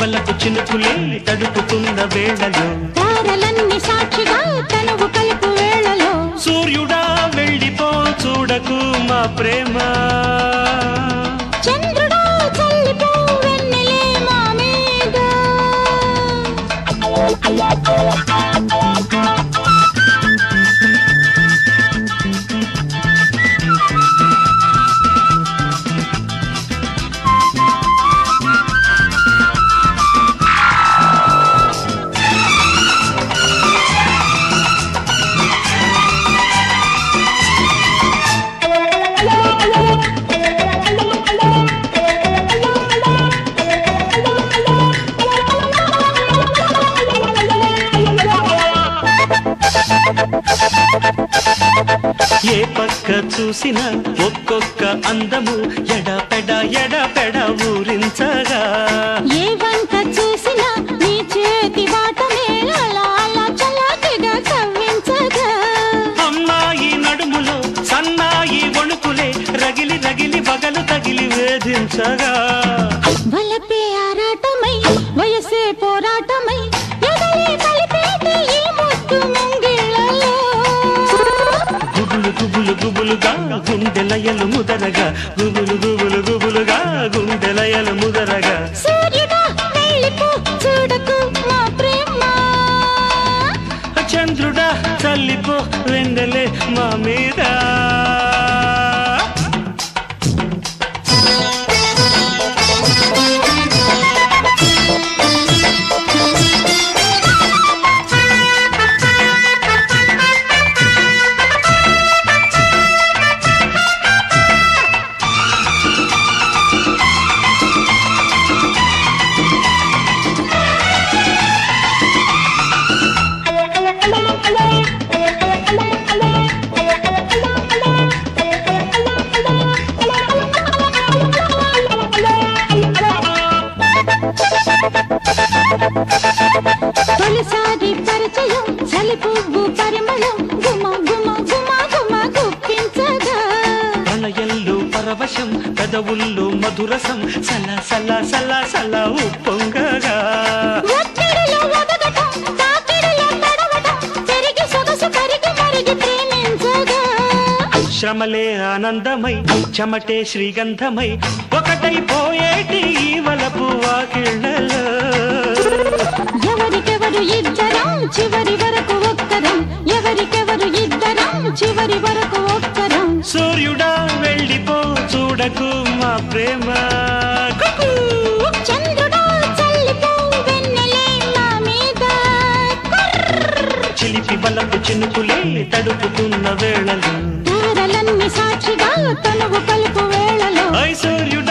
వలకు చినుకులే తడుపుతున్న వేళలో తారలన్నీ సాక్షిగా తనువు కలుపు వేళలో సూర్యుడా వెళ్ళిపో చూడకు మా ప్రేమ చంద్రుడా చల్లిపో వెన్నెలే మా మీద ఏ పక్క చూసినా ఒక్కొక్క అందము ఎడపెడ ఎడపెడ ఊరించగా ఏ వంక చూసినా నీ చేతి వాటమే అలా అలా చలాకిగా కవ్వించగా అమ్మాయి నడుములో సన్నాయి వణుకులే రగిలి రగిలి బగలు తగిలి వేధించగా వలపే ఆరాటమై వయసే పోరాటమై ఎదలే కలిపేటి ఈ ముద్దు ముంగిళ్ళలో గుబులు గుబులు గుబులుగా గుండెలయలు ముదరగా గుబులు గుబులు గుబులుగా గుండెలయలు ముదరగా సూర్యుడా వెళ్ళిపో చూడకు మా ప్రేమ చంద్రుడా తల్లిపో వెండలే మా మీద తొలిసారి పరిచయం చలి పువ్వు పరిమళం గుమ గుమ గుమ గుమ గుప్పించగా ప్రణయంలో పరవశం పెదవుల్లో మధురసం సల సల సల సల ఉప్పొంగగా ఒత్తిడిలో ఒదగటం తాకిడిలో తడవటం పెరిగి సొగసు కరిగి మరిగి ప్రేమించగా శ్రమలే ఆనందమై చెమటే శ్రీగంధమై ఒకటైపోయేటి ఈ వలపు వాకిళ్ళలో ఎవరికెవరు ఇద్దరం చివరి వరకు ఒక్కరం ఎవరికెవరు ఇద్దరం చివరి వరకు ఒక్కరం సూర్యుడా వెళ్ళిపో చూడకు మా ప్రేమ కుకూ. చంద్రుడా చల్లిపో వెన్నెలే మా మీద కర్ర్. చిలిపి బలపు చినుకులే తడుపుతున్న వేళలు తారలన్నీ సాక్షిగా తనువు కలుపు వేళలో ఐ సూర్యుడా